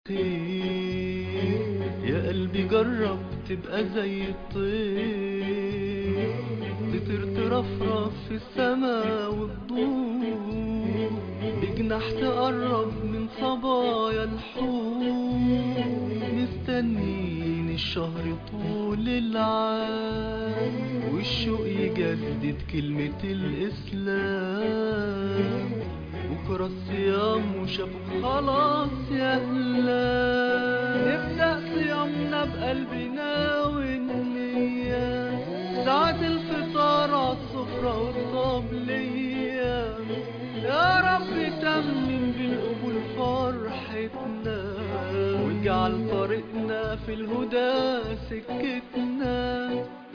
يا قلبي جرب تبقى زي الطير تطير ترفرف في السما وتدور بجناح تقرب من صبايا الحور مستنين الشهر طول العام والشوق يجدد كلمة الإسلام بكرة الصيام وشافوا خلاص يا هلا نبدأ صيامنا بقلبنا والنية ساعة الفطار عالسفرة والطبلية يا رب تمم بالقبول فرحتنا واجعل طريقنا في الهدى سكتنا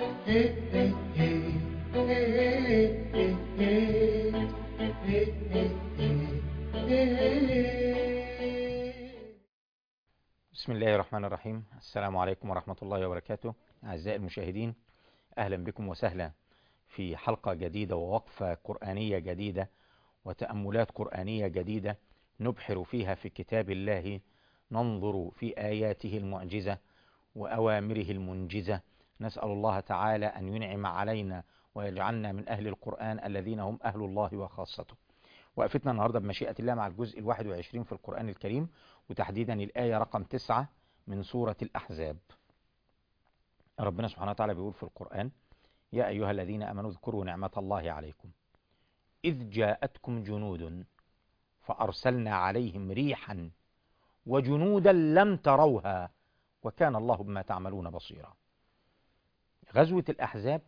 بسم الله الرحمن الرحيم السلام عليكم ورحمة الله وبركاته أعزائي المشاهدين أهلا بكم وسهلا في حلقة جديدة ووقفة قرآنية جديدة وتأملات قرآنية جديدة نبحر فيها في كتاب الله ننظر في آياته المعجزة وأوامره المنجزة نسأل الله تعالى أن ينعم علينا ويجعلنا من أهل القرآن الذين هم أهل الله وخاصته وقفتنا النهاردة بمشيئة الله مع الجزء الواحد وعشرين في القرآن الكريم وتحديدا الآية رقم تسعة من سورة الأحزاب ربنا سبحانه وتعالى بيقول في القرآن يا أيها الذين أمنوا اذكروا نعمة الله عليكم إذ جاءتكم جنود فأرسلنا عليهم ريحا وجنودا لم تروها وكان الله بما تعملون بصيرا غزوة الأحزاب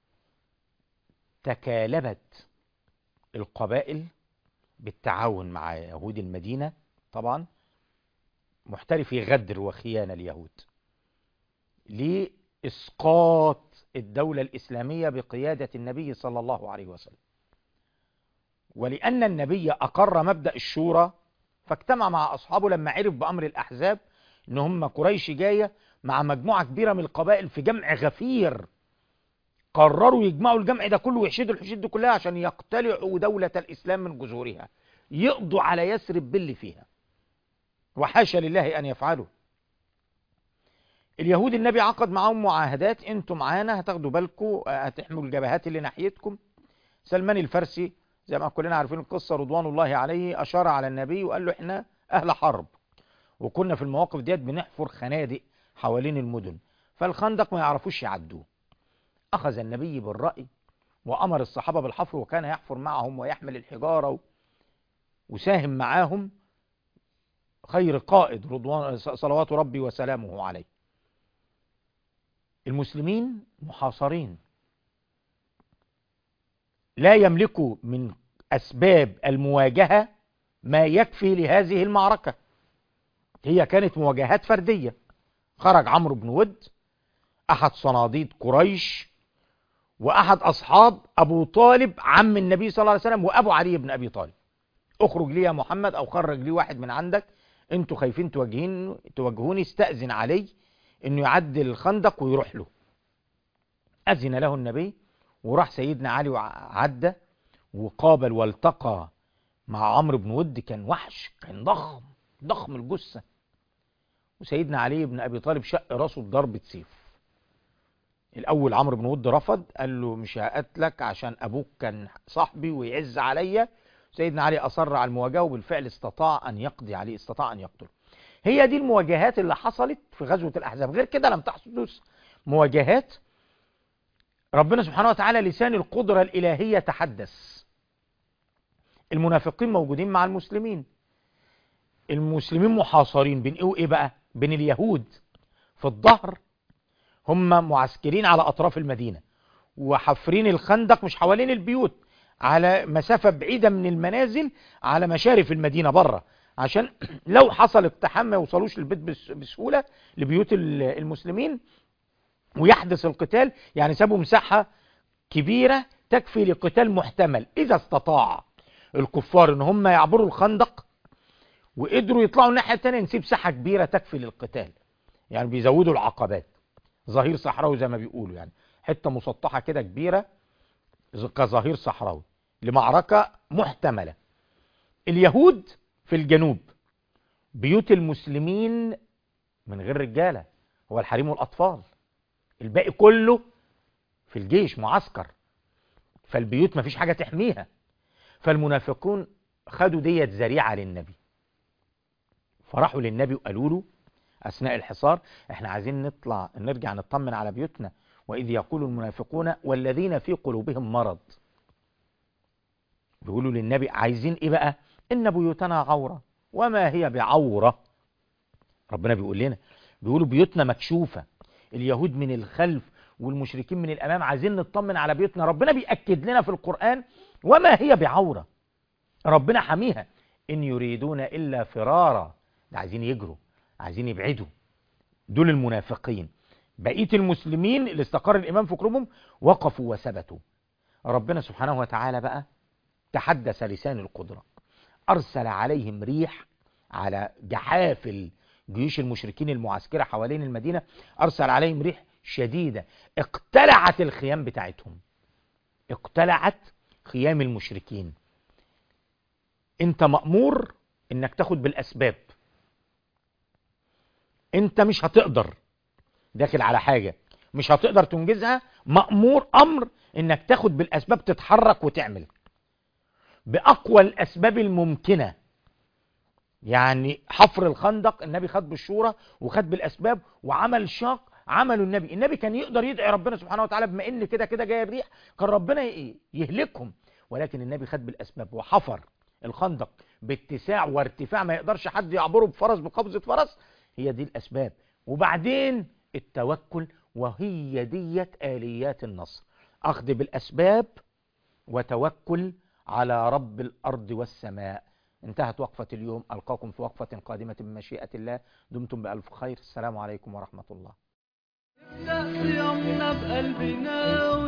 تكالبت القبائل بالتعاون مع يهود المدينة طبعا محترفي غدر وخيانة اليهود لإسقاط الدولة الإسلامية بقيادة النبي صلى الله عليه وسلم ولأن النبي أقر مبدأ الشورى فاجتمع مع أصحابه لما عرف بأمر الأحزاب إن هم قريش جاية مع مجموعة كبيرة من القبائل في جمع غفير قرروا يجمعوا الجمع ده كله ويحشدوا الحشود دي كلها عشان يقتلعوا دولة الإسلام من جذورها يقضوا على يثرب باللي فيها وحاشا لله أن يفعلوا اليهود النبي عقد معاهم معاهدات انتوا معانا هتاخدوا بالكم هتحموا الجبهات اللي ناحيتكم سلمان الفارسي زي ما كلنا عارفين القصة رضوان الله عليه أشار على النبي وقال له احنا أهل حرب وكنا في المواقف ديت بنحفر خنادق حوالين المدن فالخندق ما يعرفوش يعدوه أخذ النبي بالرأي وأمر الصحابة بالحفر وكان يحفر معهم ويحمل الحجارة وساهم معاهم خير قائد رضوان صلوات ربي وسلامه عليه المسلمين محاصرين لا يملكوا من أسباب المواجهة ما يكفي لهذه المعركة هي كانت مواجهات فردية خرج عمرو بن ود أحد صناديد قريش وأحد أصحاب أبو طالب عم النبي صلى الله عليه وسلم وأبو علي بن أبي طالب اخرج لي يا محمد أو خرج لي واحد من عندك انتوا خايفين توجهين توجهوني استأذن علي انه يعدي الخندق ويروح له أذن له النبي وراح سيدنا علي وعدى وقابل والتقى مع عمرو بن ود كان وحش كان ضخم ضخم الجثة وسيدنا علي بن أبي طالب شق راسه بضربة سيف الأول عمرو بن ود رفض قال له مش هقتلك عشان أبوك كان صاحبي ويعز عليا سيدنا علي أصر على المواجهة وبالفعل استطاع أن يقضي عليه استطاع أن يقتله هي دي المواجهات اللي حصلت في غزوة الأحزاب غير كده لم تحدث مواجهات ربنا سبحانه وتعالى لسان القدرة الإلهية تحدث المنافقين موجودين مع المسلمين المسلمين محاصرين بين ايه وايه بقى بين اليهود في الظهر هم معسكرين على اطراف المدينة وحفرين الخندق مش حوالين البيوت على مسافة بعيدة من المنازل على مشارف المدينة بره عشان لو حصل اقتحام ما يوصلوش للبيت بسهولة لبيوت المسلمين ويحدث القتال يعني سابوا مساحة كبيرة تكفي لقتال محتمل إذا استطاع الكفار ان هم يعبروا الخندق وقدروا يطلعوا الناحية التانية نسيب ساحة كبيرة تكفي للقتال يعني بيزودوا العقبات ظهير صحراوي زي ما بيقولوا يعني حتة مسطحة كده كبيرة كظهير صحراوي لمعركة محتملة اليهود في الجنوب بيوت المسلمين من غير رجالة هو الحريم والأطفال الباقي كله في الجيش معسكر فالبيوت مفيش حاجة تحميها فالمنافقون خدوا ديت ذريعة للنبي فراحوا للنبي وقالوا له أثناء الحصار احنا عايزين نطلع نرجع نطمن على بيوتنا وإذ يقول المنافقون والذين في قلوبهم مرض بيقولوا للنبي عايزين ايه بقى إن بيوتنا عورة وما هي بعورة ربنا بيقول لنا بيقولوا بيوتنا مكشوفة اليهود من الخلف والمشركين من الأمام عايزين نطمن على بيوتنا ربنا بيأكد لنا في القرآن وما هي بعورة ربنا حميها إن يريدون إلا فرارا ده عايزين يجروا عايزين يبعدوا دول المنافقين بقية المسلمين اللي استقر الإيمان في قلوبهم وقفوا وثبتوا ربنا سبحانه وتعالى بقى تحدث لسان القدرة أرسل عليهم ريح على جحافل جيوش المشركين المعسكرة حوالين المدينة أرسل عليهم ريح شديدة اقتلعت الخيام بتاعتهم اقتلعت خيام المشركين انت مأمور انك تاخد بالأسباب انت مش هتقدر داخل على حاجة مش هتقدر تنجزها مأمور أمر انك تاخد بالأسباب تتحرك وتعمل بأقوى الأسباب الممكنة يعني حفر الخندق النبي خد بالشورى وخد بالأسباب وعمل شاق عمله النبي النبي كان يقدر يدعي ربنا سبحانه وتعالى بما ان كده كده جاي الريح كان ربنا يهلكهم ولكن النبي خد بالأسباب وحفر الخندق باتساع وارتفاع ما يقدرش حد يعبره بفرس بقبضة فرس هي دي الأسباب وبعدين التوكل وهي ديت آليات النصر أخذ بالأسباب وتوكل على رب الأرض والسماء انتهت وقفة اليوم ألقاكم في وقفة قادمة بمشيئة الله دمتم بألف خير السلام عليكم ورحمة الله نبدأ صيامنا بقلبنا